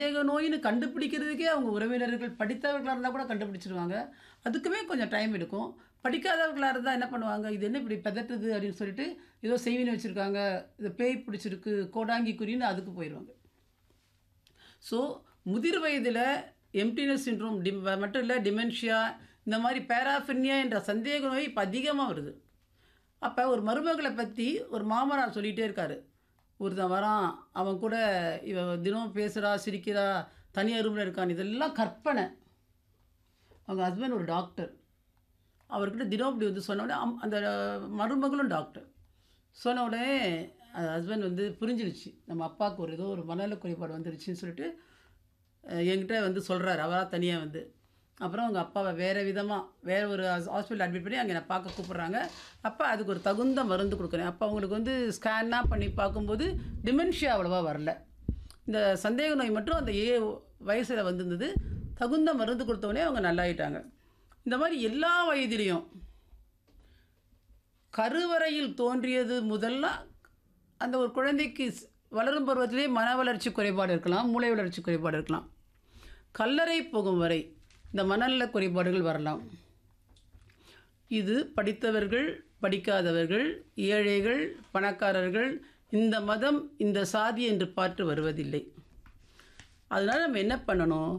சந்தேக நோயின்னு கண்டுபிடிக்கிறதுக்கே அவங்க உறவினர்கள் படித்தவர்களாக இருந்தால் கூட கண்டுபிடிச்சிருவாங்க அதுக்குமே கொஞ்சம் டைம் எடுக்கும் படிக்காதவர்களாக இருந்தால் என்ன பண்ணுவாங்க இது என்ன இப்படி பெதட்டுது அப்படின்னு சொல்லிட்டு ஏதோ செய்வினை வச்சுருக்காங்க இது பேய் பிடிச்சிருக்கு கோடாங்கி குறின்னு அதுக்கு போயிடுவாங்க ஸோ முதிர் வயதில் எம்டினஸ் சின்ட்ரோம் டி மட்டும் இல்லை டிமென்ஷியா இந்த மாதிரி பேராஃபினியா என்ற சந்தேக நோய் இப்போ அதிகமாக வருது அப்போ ஒரு மருமகளை பற்றி ஒரு மாமனார் சொல்லிகிட்டே இருக்காரு ஒருத்தன் வரான் அவன் கூட இவ தினம் பேசுகிறா சிரிக்கிறா தனியாக ரூமில் இருக்கான் இதெல்லாம் கற்பனை அவங்க ஹஸ்பண்ட் ஒரு டாக்டர் அவர்கிட்ட தினம் இப்படி வந்து சொன்ன உடனே அம்- அந்த மருமகளும் டாக்டர் சொன்ன உடனே ஹஸ்பண்ட் வந்து புரிஞ்சிருச்சு நம்ம அப்பாவுக்கு ஒரு ஏதோ ஒரு மனநல குறைபாடு வந்துருச்சுன்னு சொல்லிட்டு அஹ், என்கிட்ட வந்து சொல்கிறாரு அவராக தனியாக வந்து அப்புறம் அவங்க அப்பாவை வேறு விதமாக வேறு ஒரு ஹாஸ்பிட்டல் அட்மிட் பண்ணி அங்கே நான் பார்க்க கூப்பிட்றாங்க அப்போ அதுக்கு ஒரு தகுந்த மருந்து கொடுக்குறேன் அப்போ அவங்களுக்கு வந்து ஸ்கேன்லாம் பண்ணி பார்க்கும்போது டிமென்ஷியா அவ்வளோவா வரல இந்த சந்தேக நோய் மட்டும் அந்த ஏ வயசில் வந்திருந்தது தகுந்த மருந்து கொடுத்தோடனே அவங்க நல்லாயிட்டாங்க இந்த மாதிரி எல்லா வயதிலையும் கருவறையில் தோன்றியது முதல்ல அந்த ஒரு குழந்தைக்கு ஸ்- வளரும் பருவத்திலே மன வளர்ச்சி குறைபாடு இருக்கலாம் மூளை வளர்ச்சி குறைபாடு இருக்கலாம் கல்லறை போகும் வரை இந்த மனநல குறைபாடுகள் வரலாம் இது படித்தவர்கள் படிக்காதவர்கள் ஏழைகள் பணக்காரர்கள் இந்த மதம் இந்த சாதி என்று பார்த்து வருவதில்லை அதனால் நம்ம என்ன பண்ணணும்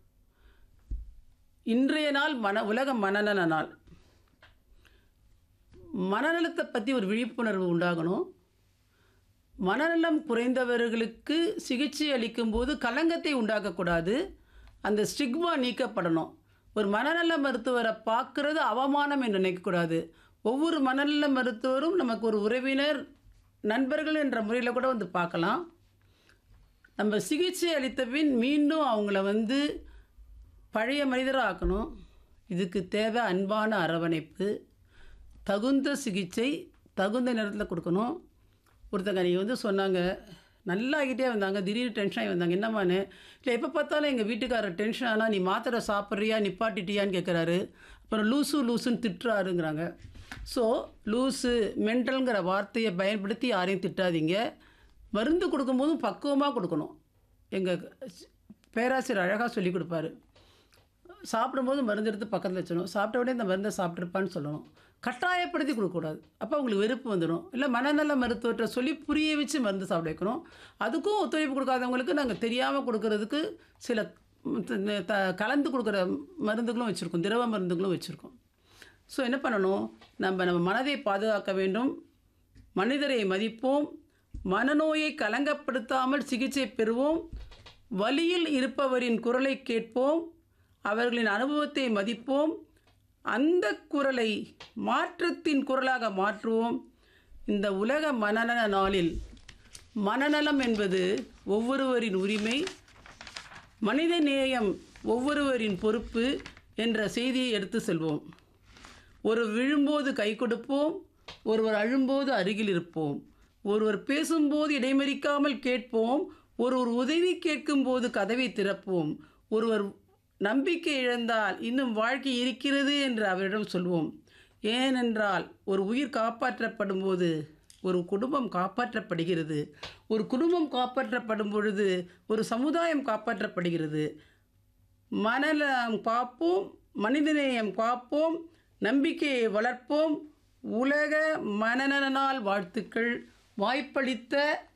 இன்றைய நாள் மன உலக மனநல நாள் மனநலத்தை பற்றி ஒரு விழிப்புணர்வு உண்டாகணும் மனநலம் குறைந்தவர்களுக்கு சிகிச்சை அளிக்கும்போது கலங்கத்தை உண்டாக்கக்கூடாது அந்த ஸ்டிக்மா நீக்கப்படணும் ஒரு மனநல மருத்துவரை பார்க்குறது அவமானம் என்று நினைக்கக்கூடாது ஒவ்வொரு மனநல மருத்துவரும் நமக்கு ஒரு உறவினர் நண்பர்கள் என்ற முறையில் கூட வந்து பார்க்கலாம் நம்ம சிகிச்சை அளித்த பின் மீண்டும் அவங்கள வந்து பழைய மனிதராக ஆக்கணும் இதுக்கு தேவை அன்பான அரவணைப்பு தகுந்த சிகிச்சை தகுந்த நேரத்தில் கொடுக்கணும் ஒருத்தங்க நீங்கள் வந்து சொன்னாங்க நல்லா ஆகிட்டே வந்தாங்க திடீர்னு டென்ஷன் ஆகி வந்தாங்க என்னம்மான்னு இல்லை எப்போ பார்த்தாலும் எங்கள் வீட்டுக்காரர் டென்ஷன் ஆனால் நீ மாத்திரை சாப்பிட்றியா நிப்பாட்டிட்டியான்னு கேட்குறாரு அப்புறம் லூசு லூசுன்னு திட்டுறாருங்கிறாங்க ஸோ லூசு மென்டல்ங்கிற வார்த்தையை பயன்படுத்தி யாரையும் திட்டாதீங்க மருந்து கொடுக்கும்போதும் பக்குவமாக கொடுக்கணும் எங்கள் பேராசிரியர் அழகாக சொல்லி கொடுப்பாரு சாப்பிடும்போது மருந்து எடுத்து பக்கத்தில் வச்சிடணும் சாப்பிட்ட உடனே இந்த மருந்தை சாப்பிட்ருப்பான்னு சொல்லணும் கட்டாயப்படுத்தி கொடுக்கக்கூடாது அப்போ அவங்களுக்கு வெறுப்பு வந்துடும் இல்லை மனநல மருத்துவர்கிட்ட சொல்லி புரிய வச்சு மருந்து சாப்பிட வைக்கணும் அதுக்கும் ஒத்துழைப்பு கொடுக்காதவங்களுக்கு நாங்கள் தெரியாமல் கொடுக்கறதுக்கு சில ம், த- த- கலந்து கொடுக்குற மருந்துகளும் வச்சுருக்கோம் திரவ மருந்துகளும் வச்சுருக்கோம் ஸோ என்ன பண்ணணும் நம்ம நம்ம மனதை பாதுகாக்க வேண்டும் மனிதரை மதிப்போம் மனநோயை கலங்கப்படுத்தாமல் சிகிச்சை பெறுவோம் வலியில் இருப்பவரின் குரலை கேட்போம் அவர்களின் அனுபவத்தை மதிப்போம் அந்த குரலை மாற்றத்தின் குரலாக மாற்றுவோம் இந்த உலக மனநல நாளில் மனநலம் என்பது ஒவ்வொருவரின் உரிமை மனித நேயம் ஒவ்வொருவரின் பொறுப்பு என்ற செய்தியை எடுத்து செல்வோம் ஒரு விழும்போது கை கொடுப்போம் ஒருவர் அழும்போது அருகில் இருப்போம் ஒருவர் பேசும்போது இடைமறிக்காமல் கேட்போம் ஒருவர் உதவி கேட்கும்போது கதவை திறப்போம் ஒருவர் நம்பிக்கை இழந்தால் இன்னும் வாழ்க்கை இருக்கிறது என்று அவரிடம் சொல்வோம் ஏனென்றால் ஒரு உயிர் காப்பாற்றப்படும் போது ஒரு குடும்பம் காப்பாற்றப்படுகிறது ஒரு குடும்பம் காப்பாற்றப்படும் பொழுது ஒரு சமுதாயம் காப்பாற்றப்படுகிறது மனநலம் காப்போம் மனிதநேயம் காப்போம் நம்பிக்கையை வளர்ப்போம் உலக மனநல நாள் வாழ்த்துக்கள் வாய்ப்பளித்த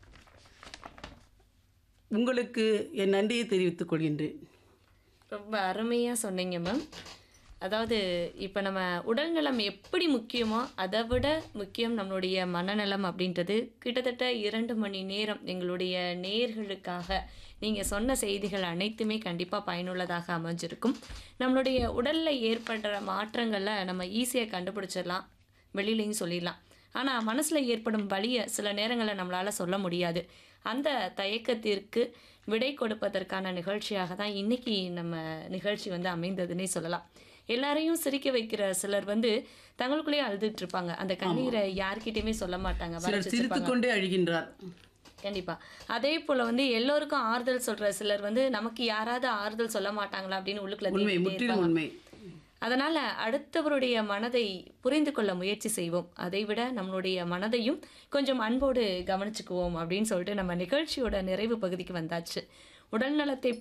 உங்களுக்கு என் நன்றியை தெரிவித்துக் கொள்கின்றேன் ரொம்ப அருமையாக சொன்னீங்க மேம் அதாவது இப்போ நம்ம உடல்நலம் எப்படி முக்கியமோ அதை விட முக்கியம் நம்மளுடைய மனநலம் அப்படின்றது கிட்டத்தட்ட இரண்டு மணி நேரம் எங்களுடைய நேயர்களுக்காக நீங்கள் சொன்ன செய்திகள் அனைத்துமே கண்டிப்பாக பயனுள்ளதாக அமைஞ்சிருக்கும் நம்மளுடைய உடலில் ஏற்படுற மாற்றங்களை நம்ம ஈஸியாக கண்டுபிடிச்சிடலாம் வெளியிலையும் சொல்லிடலாம் ஆனால் மனசில் ஏற்படும் வலியை சில நேரங்களில் நம்மளால் சொல்ல முடியாது அந்த தயக்கத்திற்கு விடை கொடுப்பதற்கான நிகழ்ச்சியாக தான் இன்னைக்கு நம்ம நிகழ்ச்சி வந்து அமைந்ததுன்னே சொல்லலாம் எல்லாரையும் சிரிக்க வைக்கிற சிலர் வந்து தங்களுக்குள்ளேயே அழுதுட்டு இருப்பாங்க அந்த கண்ணீரை யார்கிட்டயுமே சொல்ல மாட்டாங்க சிலர் மறைச்சு சிரித்து வச்சிருப்பாங்க. கொண்டே அழுகின்றார் கண்டிப்பா அதே போல வந்து எல்லோருக்கும் ஆறுதல் சொல்ற சிலர் வந்து நமக்கு யாராவது ஆறுதல் சொல்ல மாட்டாங்களா அப்படின்னு உள்ளுக்குள்ள உண்மை தேடிட்டே முற்றிலும் இருப்பாங்க. உண்மை அதனால அடுத்தவருடைய மனதை புரிந்து கொள்ள முயற்சி செய்வோம் அதைவிட நம்மளுடைய மனதையும் கொஞ்சம் அன்போடு கவனிச்சுக்குவோம் அப்படின்னு சொல்லிட்டு நம்ம நிகழ்ச்சியோட நிறைவு பகுதிக்கு வந்தாச்சு உடல் நலத்தை